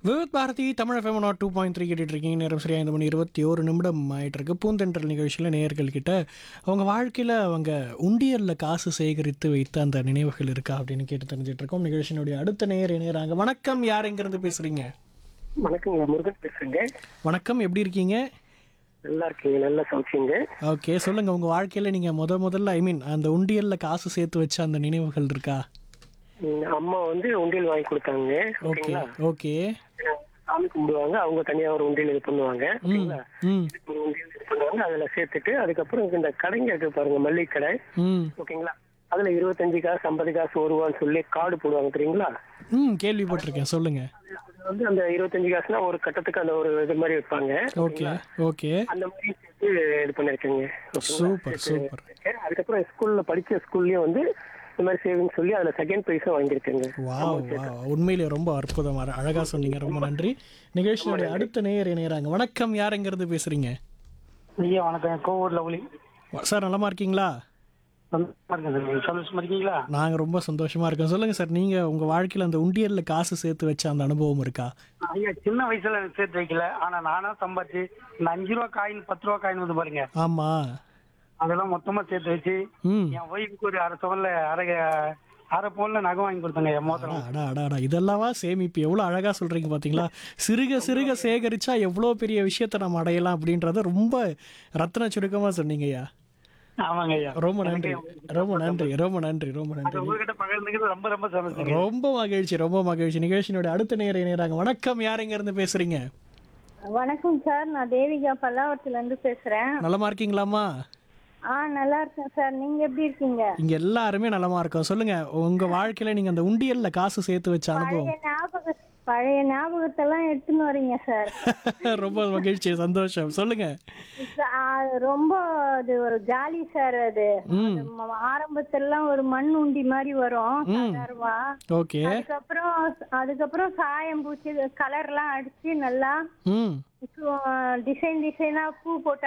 Vividh Bharati Tamil FM nought two point three கேட்டுட்டு இருக்கீங்க நேரம் சரியா இந்த மணி இருபத்தி ஒரு நிமிடம் ஆயிட்டு இருக்கு பூந்தென்றல் நிகழ்ச்சியில் நேயர்கள் கிட்ட அவங்க வாழ்க்கையில் அவங்க உண்டியலில் காசு சேகரித்து வைத்த அந்த நினைவுகள் இருக்கா அப்படின்னு கேட்டு தெரிஞ்சிட்டு இருக்கோம் நிகழ்ச்சியினுடைய அடுத்த நேயர் இணையறாங்க வணக்கம் யார் எங்கேருந்து பேசுறீங்க வணக்கங்க முருகன் பேசுறேங்க வணக்கம் எப்படி இருக்கீங்க நல்லா இருக்கீங்க நல்லா சமைச்சிங்க ஓகே சொல்லுங்க உங்க வாழ்க்கையில நீங்க முத முதல்ல ஐ மீன் அந்த உண்டியல்ல காசு சேர்த்து வச்ச அந்த நினைவுகள் இருக்கா அம்மா வந்து உண்டியல் வாங்கி கொடுத்தாங்க ஓகே ஓகேங்களா ஓகே சாமி கும்பிடுவாங்க அவங்க தனியா ஒரு உண்டியல் இது பண்ணுவாங்க ம் ஓகேங்களா ம் இதுக்கு ஒரு உண்டியல் இது பண்ணுவாங்க அதுல சேர்த்துட்டு அதுக்கப்புறம் இந்த கடைங்க இருக்கு பாருங்க மல்லிகை கடை ம் ஓகேங்களா அதுல இருபத்தஞ்சு காசு ஐம்பது காசு ஒரு ரூபான்னு சொல்லி கார்டு போடுவாங்க தெரியுங்களா ம் கேள்விப்பட்டிருக்கேன் சொல்லுங்க அது வந்து அந்த இருபத்தஞ்சு காசுனா ஒரு கட்டத்துக்கு அந்த ஒரு இது மாதிரி வைப்பாங்க ஓகே ஓகே இது அந்த மாதிரி சேர்த்து இது பண்ணிருக்கேங்க ஓகேங்களா? சூப்பர் சூப்பர் இருக்கேன். அதுக்கப்புறம் ஸ்கூல்ல படிச்ச ஸ்கூல்லயும் வந்து இந்த மாதிரி சேவிங் சொல்லி அதுல செகண்ட் ப்ரைஸும் வாங்கியிருக்கேங்க வாவ் வாவ் உண்மையிலே ரொம்ப அற்புதமா அழகா சொன்னீங்க ரொம்ப நன்றி நிகழ்ச்சியோட அடுத்த நேயர் இணையறாங்க வணக்கம் யார் எங்கிறது பேசுறீங்க ஐயா வணக்கம் கோவூர்ல ஒளி சார் நலமா இருக்கீங்களா சந்தோஷமா இருக்கேன் சார் சந்தோஷமா இருக்கீங்களா நாங்க ரொம்ப சந்தோஷமா இருக்கோம் சொல்லுங்க சார் நீங்க உங்க வாழ்க்கையில அந்த உண்டியல்ல காசு சேர்த்து வச்ச அந்த அனுபவம் இருக்கா ஐயா சின்ன வயசுல எனக்கு சேர்த்து வைக்கல ஆனா நானா சம்பாதிச்சு இந்த அஞ்சு ரூபா காயின் பத்து ரூபா காயின் வந்து பாருங்க ஆமா அதெல்லாம் மொத்தமா சேர்த்து வச்சு ம் என் ஒய்ஃபுக்கு ஒரு அரை சவன்ல அரை அரை பவுன்ல நகை வாங்கி கொடுத்தாங்க என் மோதிரம் அடா அடா அடா இதெல்லாவா சேமிப்பு எவ்வளோ அழகா சொல்றீங்க பாத்தீங்களா சிறுக சிறுக சேகரிச்சா எவ்வளோ பெரிய விஷயத்தை நம்ம அடையலாம் அப்படின்றத ரொம்ப ரத்ன சுருக்கமா சொன்னீங்கய்யா ஆமாங்க ஐயா ரொம்ப நன்றி ரொம்ப நன்றி ரொம்ப நன்றி ரொம்ப நன்றி அது உங்ககிட்ட பகிர்ந்துக்கிறது ரொம்ப ரொம்ப சந்தோஷம் ரொம்ப மகிழ்ச்சி ரொம்ப மகிழ்ச்சி நிகழ்ச்சியினுடைய அடுத்த நேர இணையறாங்க வணக்கம் யார் எங்க இருந்து பேசுறீங்க வணக்கம் சார் நான் தேவிகா பல்லாவரத்துல இருந்து பேசுறேன் நலமா இருக்கீங்களாமா ஆ நல்லா இருக்கேன் சார் நீங்க எப்படி இருக்கீங்க இங்க எல்லாருமே நலமா இருக்கோம் சொல்லுங்க உங்க வாழ்க்கையில நீங்க அந்த உண்டியல்ல காசு சேர்த்து வச்ச அனுபவம் பழைய ஞாபக பழைய ஞாபகத்தெல்லாம் எடுத்துன்னு வரீங்க சார் ரொம்ப மகிழ்ச்சி சந்தோஷம் சொல்லுங்க ஆ, ரொம்ப அது ஒரு ஜாலி சார் அது ம் ம- ஆரம்பத்திலலாம் ஒரு மண் உண்டி மாதிரி வரும் சாதாரணமா ஓகே அதுக்கப்புறம் அதுக்கப்புறம் சாயம் பூச்சி கலர்லாம் அடிச்சு நல்லா ம் டிசைன் டிசைனா பூ போட்டு